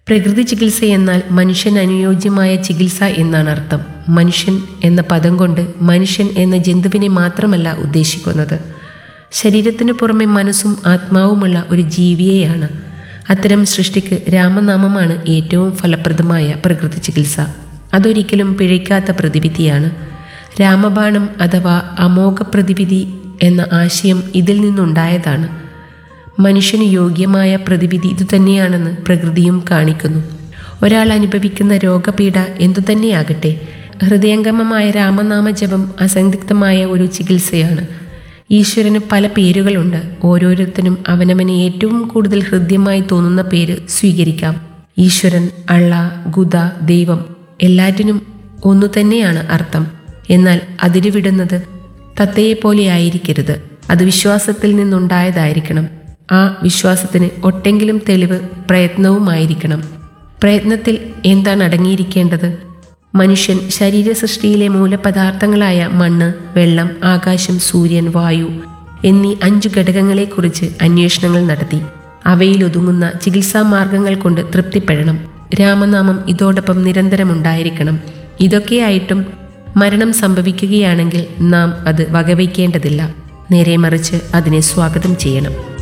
പ്രകൃതി ചികിത്സ എന്നാൽ മനുഷ്യന് അനുയോജ്യമായ ചികിത്സ എന്നാണ് അർത്ഥം മനുഷ്യൻ എന്ന പദം കൊണ്ട് മനുഷ്യൻ എന്ന ജന്തുവിനെ മാത്രമല്ല ഉദ്ദേശിക്കുന്നത് ശരീരത്തിനു പുറമെ മനസ്സും ആത്മാവുമുള്ള ഒരു ജീവിയെയാണ് അത്തരം സൃഷ്ടിക്ക് രാമനാമമാണ് ഏറ്റവും ഫലപ്രദമായ പ്രകൃതി ചികിത്സ അതൊരിക്കലും പിഴയ്ക്കാത്ത പ്രതിവിധിയാണ് രാമബാണം അഥവാ അമോഘ പ്രതിവിധി എന്ന ആശയം ഇതിൽ നിന്നുണ്ടായതാണ് മനുഷ്യന് യോഗ്യമായ പ്രതിവിധി ഇതുതന്നെയാണെന്ന് പ്രകൃതിയും കാണിക്കുന്നു ഒരാൾ അനുഭവിക്കുന്ന രോഗപീഠ എന്തുതന്നെയാകട്ടെ ഹൃദയംഗമമായ രാമനാമ ജപം അസന്ധിഗ്ധമായ ഒരു ചികിത്സയാണ് ഈശ്വരന് പല പേരുകളുണ്ട് ഓരോരുത്തരും അവനവന് ഏറ്റവും കൂടുതൽ ഹൃദ്യമായി തോന്നുന്ന പേര് സ്വീകരിക്കാം ഈശ്വരൻ അള്ള ഗുദ ദൈവം എല്ലാറ്റിനും ഒന്നു തന്നെയാണ് അർത്ഥം എന്നാൽ അതിരുവിടുന്നത് തത്തയെപ്പോലെ ആയിരിക്കരുത് അത് വിശ്വാസത്തിൽ നിന്നുണ്ടായതായിരിക്കണം ആ വിശ്വാസത്തിന് ഒട്ടെങ്കിലും തെളിവ് പ്രയത്നവുമായിരിക്കണം പ്രയത്നത്തിൽ എന്താണ് അടങ്ങിയിരിക്കേണ്ടത് മനുഷ്യൻ ശരീര സൃഷ്ടിയിലെ മൂലപദാർത്ഥങ്ങളായ മണ്ണ് വെള്ളം ആകാശം സൂര്യൻ വായു എന്നീ അഞ്ചു ഘടകങ്ങളെക്കുറിച്ച് അന്വേഷണങ്ങൾ നടത്തി അവയിലൊതുങ്ങുന്ന ചികിത്സാ മാർഗങ്ങൾ കൊണ്ട് തൃപ്തിപ്പെടണം രാമനാമം ഇതോടൊപ്പം നിരന്തരമുണ്ടായിരിക്കണം ഇതൊക്കെയായിട്ടും മരണം സംഭവിക്കുകയാണെങ്കിൽ നാം അത് വകവയ്ക്കേണ്ടതില്ല നേരെ മറിച്ച് അതിനെ സ്വാഗതം ചെയ്യണം